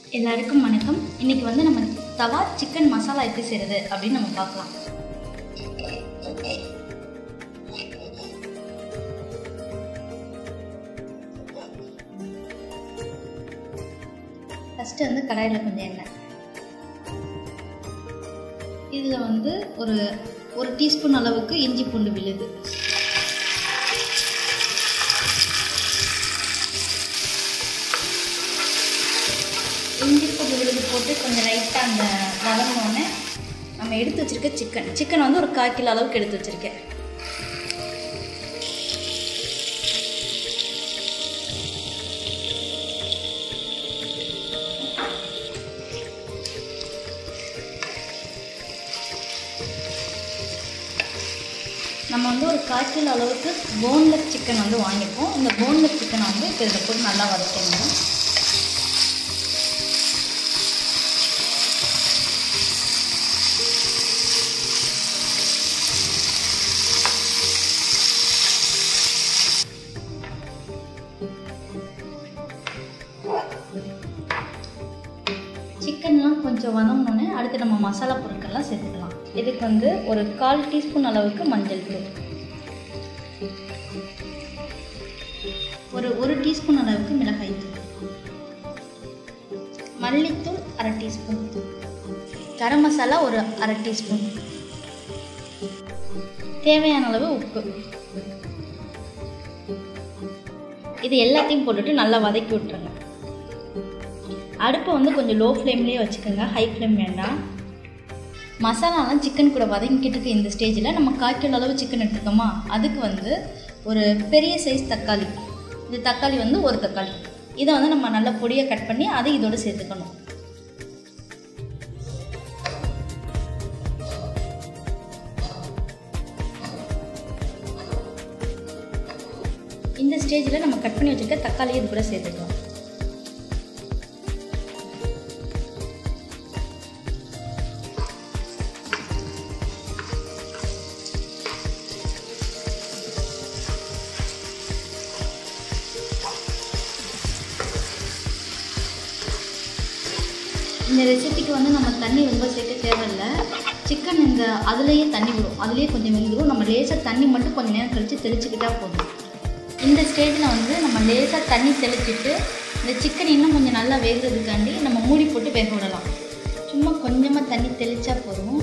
எல்லாருக்கும் வணக்கம் இன்னைக்கு வந்து நம்ம தவா சிக்கன் மசாலா எப்படி செய்கிறது அப்படின்னு நம்ம பார்க்கலாம் ஃபஸ்ட்டு வந்து கடாயில் கொஞ்சம் எண்ணெய் இதில் வந்து ஒரு ஒரு டீஸ்பூன் அளவுக்கு இஞ்சி பூண்டு விழுது இஞ்சி பூண்டு விழுது போட்டு கொஞ்சம் லைட்டாக அந்த வதங்கினோடனே நம்ம எடுத்து வச்சுருக்க சிக்கன் சிக்கன் வந்து ஒரு கால் கிலோ அளவுக்கு எடுத்து வச்சுருக்கேன் நம்ம வந்து ஒரு கால் கிலோ அளவுக்கு போன்லெஸ் சிக்கன் வந்து வாங்கியிருக்கோம் இந்த போன்லெஸ் சிக்கனை வந்து இப்போ இதில் போட்டு நல்லா வதக்கணும் சிக்கன்லாம் கொஞ்சம் வதங்கினோடனே அடுத்து நம்ம மசாலா பொருட்கள்லாம் சேர்த்துக்கலாம் இதுக்கு வந்து ஒரு கால் டீஸ்பூன் அளவுக்கு மஞ்சள் தூள் ஒரு ஒரு டீஸ்பூன் அளவுக்கு மிளகாய் தூள் மல்லித்தூள் அரை டீஸ்பூன் கரம் மசாலா ஒரு அரை டீஸ்பூன் தேவையான அளவு உப்பு இது எல்லாத்தையும் போட்டுட்டு நல்லா வதக்கி விட்டுருங்க அடுப்பை வந்து கொஞ்சம் லோ ஃப்ளேம்லேயே வச்சுக்கோங்க ஹை ஃப்ளேம் வேண்டாம் மசாலாலாம் சிக்கன் கூட வதங்கிக்கிட்டு இருக்க இந்த ஸ்டேஜில் நம்ம கால் கிலோ அளவு சிக்கன் எடுத்துக்கோமா அதுக்கு வந்து ஒரு பெரிய சைஸ் தக்காளி இந்த தக்காளி வந்து ஒரு தக்காளி இதை வந்து நம்ம நல்லா பொடியாக கட் பண்ணி அதை இதோடு சேர்த்துக்கணும் இந்த ஸ்டேஜில் நம்ம கட் பண்ணி வச்சுருக்க தக்காளியை இது கூட சேர்த்துக்கலாம் இந்த ரெசிபிக்கு வந்து நம்ம தண்ணி ரொம்ப சேர்க்க தேவையில்ல சிக்கன் இந்த அதுலேயே தண்ணி விடும் அதுலேயே கொஞ்சம் வெந்துடும் நம்ம லேசாக தண்ணி மட்டும் கொஞ்சம் நேரம் கழித்து தெளிச்சுக்கிட்டா போதும் இந்த ஸ்டேஜில் வந்து நம்ம லேசாக தண்ணி தெளிச்சிட்டு இந்த சிக்கன் இன்னும் கொஞ்சம் நல்லா வேகிறதுக்காண்டி நம்ம மூடி போட்டு வேக விடலாம் சும்மா கொஞ்சமாக தண்ணி தெளித்தா போதும்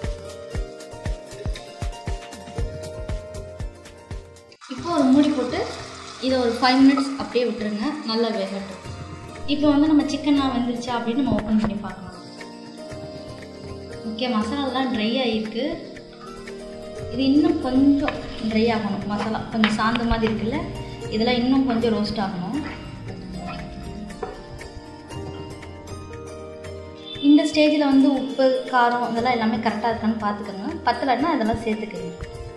இப்போ ஒரு மூடி போட்டு இதை ஒரு ஃபைவ் மினிட்ஸ் அப்படியே விட்டுருங்க நல்லா வேகட்டும் இப்போ வந்து நம்ம சிக்கன்லாம் வந்துருச்சா அப்படின்னு நம்ம ஓப்பன் பண்ணி பார்க்கலாம் ஓகே மசாலாலாம் ட்ரை ஆகிருக்கு இது இன்னும் கொஞ்சம் ட்ரை ஆகணும் மசாலா கொஞ்சம் சாந்த மாதிரி இருக்குல்ல இதெல்லாம் இன்னும் கொஞ்சம் ரோஸ்ட் ஆகணும் இந்த ஸ்டேஜில் வந்து உப்பு காரம் இதெல்லாம் எல்லாமே கரெக்டாக இருக்கான்னு பார்த்துக்கோங்க பத்தலைன்னா இதெல்லாம் சேர்த்துக்கோங்க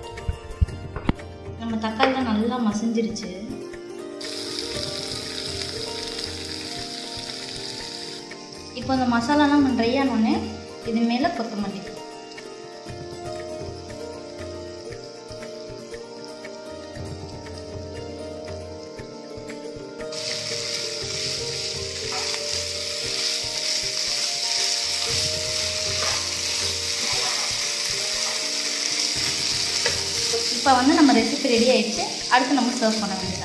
நம்ம தக்காளிலாம் நல்லா மசிஞ்சிருச்சு இப்போ அந்த மசாலாலாம் ட்ரை ஆனோடனே இது மேலே கொத்தமல்லி இப்போ வந்து நம்ம ரெசிபி ரெடி ஆயிடுச்சு அடுத்து நம்ம சர்வ் பண்ண வேண்டியது